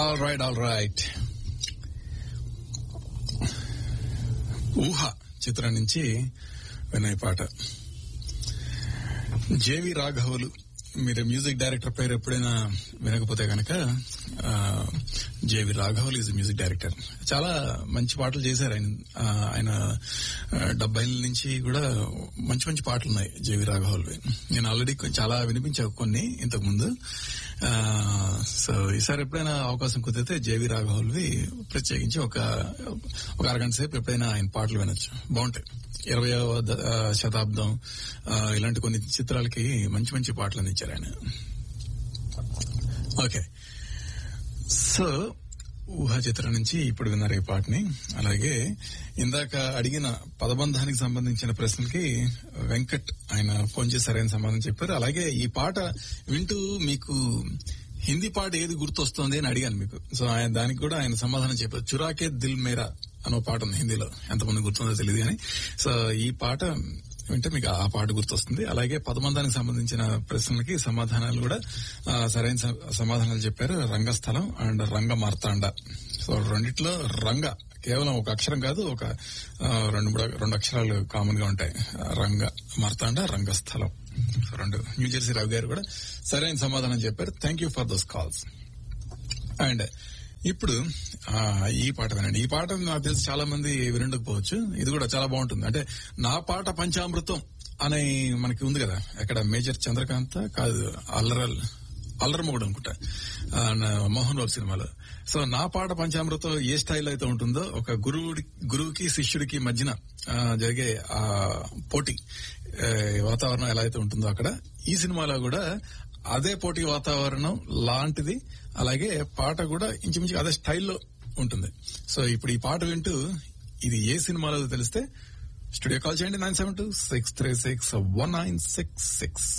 all right all right ఊహ చిత్రం నుంచి వినయ్ పాట జేవి రాఘవులు మీరు మ్యూజిక్ డైరెక్టర్ పేరు ఎప్పుడైనా వినకపోతే కనుక జేవి రాఘవులు ఈజ్ మ్యూజిక్ డైరెక్టర్ చాలా మంచి పాటలు చేశారు ఆయన ఆ, ఆయన డెబ్బైల నుంచి కూడా మంచి మంచి పాటలు ఉన్నాయి జేవి రాఘవులు నేను ఆల్రెడీ చాలా వినిపించా కొన్ని ఇంతకు ముందు ఆ, సో ఈసారి ఎప్పుడైనా అవకాశం కుదిరితే జేవి రాఘవుల్వి ప్రత్యేకించి ఒక ఒక అరగంట సేపు ఎప్పుడైనా ఆయన పాటలు వినొచ్చు బాగుంటాయి ఇరవయవ ద- ఆ, శతాబ్దం ఆ, ఇలాంటి కొన్ని చిత్రాలకి మంచి మంచి పాటలు ఇచ్చారు ఆయన ఓకే సో ఊహా చిత్రం నుంచి ఇప్పుడు విన్నారు ఈ పాటని అలాగే ఇందాక అడిగిన పదబంధానికి సంబంధించిన ప్రశ్నలకి వెంకట్ ఆయన ఫోన్ చేసి సరైన సమాధానం చెప్పారు అలాగే ఈ పాట వింటూ మీకు హిందీ పాట ఏది గుర్తొస్తుంది అని అడిగాను మీకు సో ఆయన దానికి కూడా ఆయన సమాధానం చెప్పారు చురాకే దిల్ మేరా అనో పాట ఉంది హిందీలో ఎంతమంది గుర్తుందో తెలియదు కానీ సో ఈ పాట వింటే మీకు ఆ పాట గుర్తొస్తుంది అలాగే పదబంధానికి సంబంధించిన ప్రశ్నలకి సమాధానాలు కూడా ఆ, సరైన స- సమాధానాలు చెప్పారు రంగస్థలం అండ్ రంగ మార్తాండ సో రెండిట్లో రంగ కేవలం ఒక అక్షరం కాదు ఒక ఆ, రెండు మూడు రెండు అక్షరాలు కామన్ గా ఉంటాయి ఆ, రంగ మార్తాండ రంగస్థలం సో రెండు న్యూజెర్సీ రవి గారు కూడా సరైన సమాధానం చెప్పారు thank you for those calls and ఇప్పుడు ఆ, ఈ పాట వినండి ఈ పాట నాకు తెలిసి చాలా మంది వినకపోవచ్చు ఇది కూడా చాలా బాగుంటుంది అంటే నా పాట పంచామృతం అనే మనకి ఉంది కదా ఎక్కడ మేజర్ చంద్రకాంత్ కాదు అల్లరల్ అల్లరమ్మగుడు అనుకుంటా ఆ, నా మోహన్ రావు సినిమాలో సో నా పాట పంచామృతం ఏ స్టైల్ అయితే ఉంటుందో ఒక గురువుడి గురువుకి శిష్యుడికి మధ్యన ఆ, జరిగే ఆ పోటీ ఆ, వాతావరణం ఎలా అయితే ఉంటుందో అక్కడ ఈ సినిమాలో కూడా అదే పోటీ వాతావరణం లాంటిది అలాగే పాట కూడా ఇంచుమించు అదే స్టైల్లో ఉంటుంది సో ఇప్పుడు ఈ పాట వింటూ ఇది ఏ సినిమాలో తెలిస్తే స్టూడియో కాల్ చేయండి nine seven two six three six one nine six six